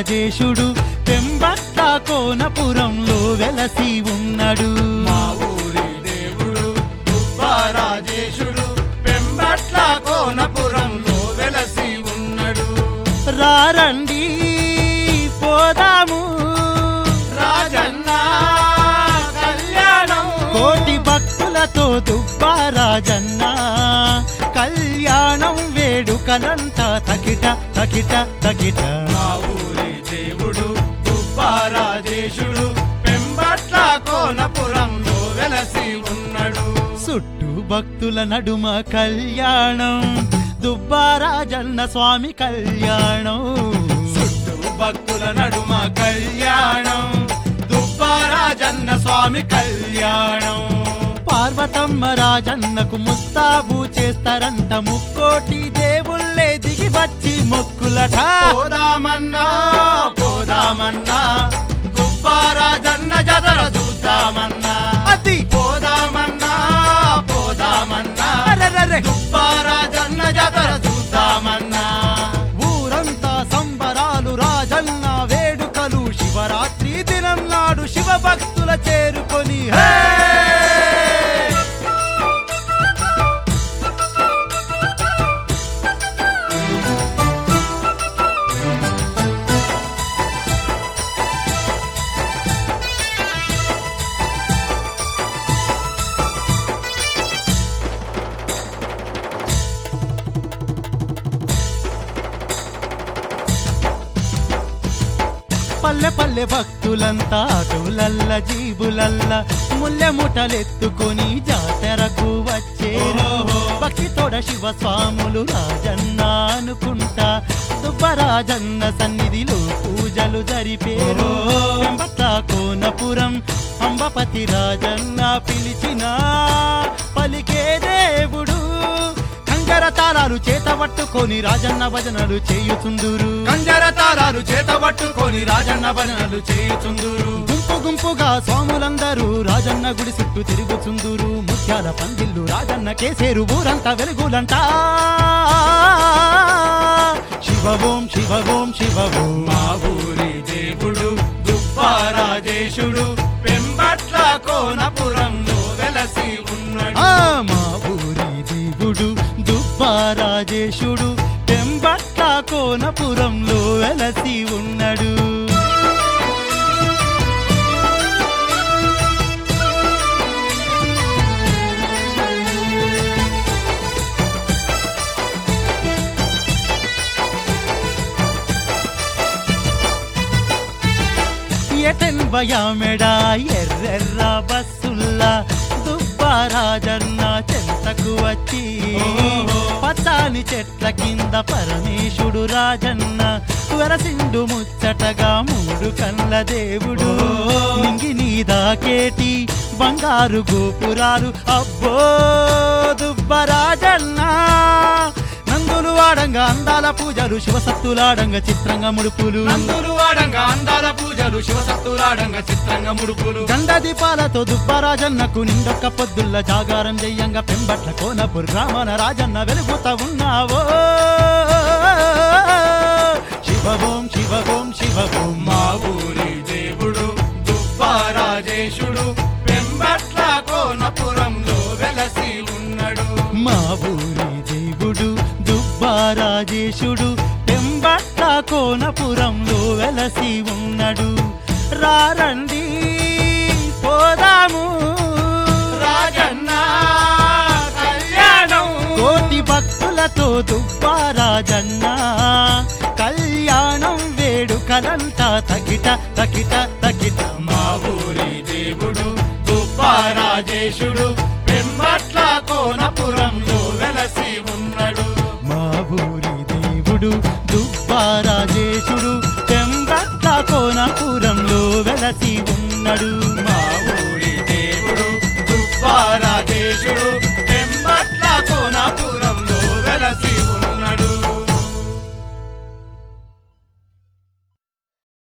రాజేశుడు పెంబట్ల కోనపురంలో వెలసి ఉన్నాడు మా ఊరి దేవుడు రాజేశుడు పెంబట్ల కోనపురంలో వెలసి ఉన్నాడు రారండి పోదాము రాజన్న కళ్యాణం కోటి భక్తులతో దుబ్బారాజన్న కళ్యాణం వేడుకలంతా తకిట తకిట తకిట మా ఊరి దేవుడు రాజేశుడు పెంబట్ల కోనపురంలో వెలసి ఉన్నాడు చుట్టూ భక్తుల నడుమ కళ్యాణం దుబ్బారాజన్న స్వామి కళ్యాణం చుట్టూ భక్తుల నడుమ కళ్యాణం దుబ్బారాజన్న స్వామి కళ్యాణం పార్వతమ్మ రాజన్నకు ముస్తాబు చేస్తారంట ముక్కోటి దేవుళ్ళే దిగి వచ్చి మొక్కులట పోదామన్నా పోదామన్నా దుబ్బారాజన్న జదర చూద్దామన్నా అది పోదామన్నా పోదామన్నా అరెరెరె. దుబ్బారాజన్న జదర చూద్దామన్నా ఊరంతా సంబరాలు రాజన్న వేడుకలు శివరాత్రి దినం నాడు శివ భక్తుల చేరుకొని హే! పల్లె పల్లె భక్తులంతా అటులల్ల జీబులల్ల ముల్లె ముఠలెత్తుకొని జాతరకు వచ్చేరు భక్తితోడ శివ స్వాములు రాజన్న అనుకుంటా దుబ్బరాజన్న సన్నిధిలో పూజలు జరిపేరు వెంబట్ల కోనపురం అంబపతి రాజన్న పిలిచిన పలికే దేవుడు కంగర తాళాలు చేత పట్టుకొని రాజన్న భజనలు చేయుచుందురు కంజర తారాలు చేత పట్టుకొని రాజన్న భజనలు చేయుచుందురు గుంపు గుంపుగా స్వాములందరూ రాజన్న గుడి చుట్టూ తిరుగుచుందురు ముత్యాల పందిళ్ళు రాజన్న కేసేరు ఊరంతా వెలుగులంట శివ ఓం శివ ఓం శివ ఓం మా ఊరి దేవుడు దుబ్బారాజేశుడు పెంబట్ల కోనపురంలో వెలసి ఉన్నాడు ఆ మా ఊరి దేవుడు దుబ్బారాజేశుడు పెంబట్ల కోనపురంలో వెలసి ఉన్నాడు ఎటెన్వయామెడా ఎర్రెర్ర బస్సుల్లా దుబ్బారాజన్న చెంతకు వచ్చి పచ్చాని చెట్ల కింద పరమేశుడు రాజన్న వరసిండు ముచ్చటగా మూడు కళ్ళ దేవుడు నింగి నీ దాకేటి బంగారు గోపురాలు అబ్బో దుబ్బరాజన్న నందులు వాడంగా అందాల పూజలు శివసత్తులాడంగా చిత్రంగా ముడుపులు నందులు వాడంగా అందాల పూజలు శివసత్తులాడంగా చిత్రంగా ముడుపులు గండ దీపాలతో దుబ్బరాజన్నకు నిండొక్క పొద్దుల్ల జాగారం చెయ్యంగా పెంబట్ల కోనపూర్ గ్రామన రాజన్న వెలుగుతా ఉన్నావో శివ ఓం శివ ఓం శివ ఓం మా ఊరి దేవుడు దుబ్బారాజేశుడు పెంబట్ల కోనపురంలో వెలసి ఉన్నాడు మా ఊరి దేవుడు దుబ్బారాజేశుడు పెంబట్ల కోనపురంలో వెలసి ఉన్నాడు రారండి పోదాము రాజన్న కళ్యాణం కోటి భక్తులతో దుబ్బారాజన్న కళ్యాణం వేడుకలంతా తకిట తకిట తకిట మా ఊరి దేవుడు దుబ్బారాజేశుడు పెంబట్ల కోనపురంలో వెలసి ఉన్నాడు మా ఊరి దేవుడు దుబ్బారాజేశుడు పెంబట్ల కోనపురంలో వెలసి ఉన్నాడు